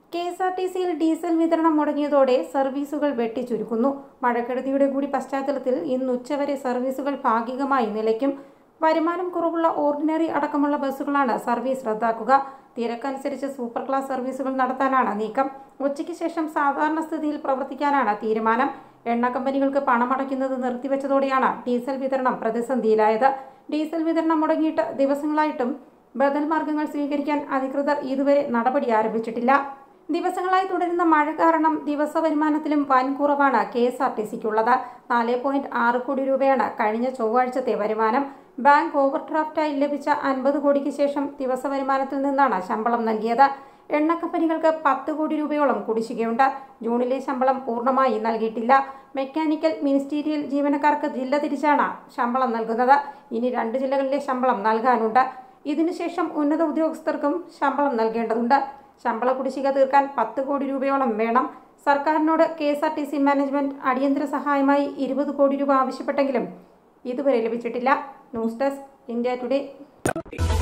K S R T സിയിൽ diesel വിതരണം മുടങ്ങിയതോടെ സർവീസുകൾ വെട്ടിച്ചുരുക്കുന്നു മഴക്കെടുതിയുടെ കൂടി പശ്ചാത്തലത്തിൽ ഇന്ന് ഉച്ചവരെ സർവീസുകൾ ഭാഗികമായി നിലയ്ക്കും വരുമാനം കുറവുള്ള ഓർഡിനറി അടക്കമുള്ള ബസ്സുകളാണ് സർവീസ് റദ്ദാക്കുക തിരക്കനുസരിച്ച് സൂപ്പർ ക്ലാസ് സർവീസുകൾ നടത്താനാണ് നീക്കം ഉച്ചയ്ക്ക് ശേഷം സാധാരണ സ്ഥിതിയിൽ പ്രവർത്തിക്കാനാണ് തീരുമാനം എണ്ണ കമ്പനികൾക്ക് പണമടയ്ക്കുന്നത് നിർത്തിവെച്ചതോടെയാണ് ഡീസൽ വിതരണം പ്രതിസന്ധിയിലായത് ഡീസൽ വിതരണം മുടങ്ങിയിട്ട് ദിവസങ്ങളായിട്ടും ബദൽ മാർഗങ്ങൾ സ്വീകരിക്കാൻ അധികൃതർ ഇതുവരെ നടപടി ആരംഭിച്ചിട്ടില്ല ദിവസങ്ങളായി തുടരുന്ന മഴ കാരണം ദിവസ വരുമാനത്തിലും വൻ കുറവാണ് കെ എസ് ആർ ടി സിക്കുള്ളത് നാല് പോയിന്റ് ആറ് കോടി രൂപയാണ് കഴിഞ്ഞ ചൊവ്വാഴ്ചത്തെ വരുമാനം ബാങ്ക് ഓവർ ഡ്രാഫ്റ്റായി ലഭിച്ച അൻപത് കോടിക്ക് ശേഷം ദിവസ വരുമാനത്തിൽ നിന്നാണ് ശമ്പളം നൽകിയത് എണ്ണ കമ്പനികൾക്ക് പത്ത് കോടി രൂപയോളം കുടിശ്ശികയുണ്ട് ജൂണിലെ ശമ്പളം പൂർണ്ണമായി നൽകിയിട്ടില്ല മെക്കാനിക്കൽ മിനിസ്റ്റീരിയൽ ജീവനക്കാർക്ക് ജില്ല തിരിച്ചാണ് ശമ്പളം നൽകുന്നത് ഇനി രണ്ട് ജില്ലകളിലെ ശമ്പളം നൽകാനുണ്ട് ഇതിനുശേഷം ഉന്നത ഉദ്യോഗസ്ഥർക്കും ശമ്പളം നൽകേണ്ടതുണ്ട് ശമ്പള കുടിശ്ശിക തീർക്കാൻ പത്ത് കോടി രൂപയോളം വേണം സർക്കാരിനോട് K S R T C management അടിയന്തര സഹായമായി ഇരുപത് കോടി രൂപ ആവശ്യപ്പെട്ടെങ്കിലും ഇതുവരെ ലഭിച്ചിട്ടില്ല ന്യൂസ് ഡെസ്ക് ഇന്ത്യ ടുഡേ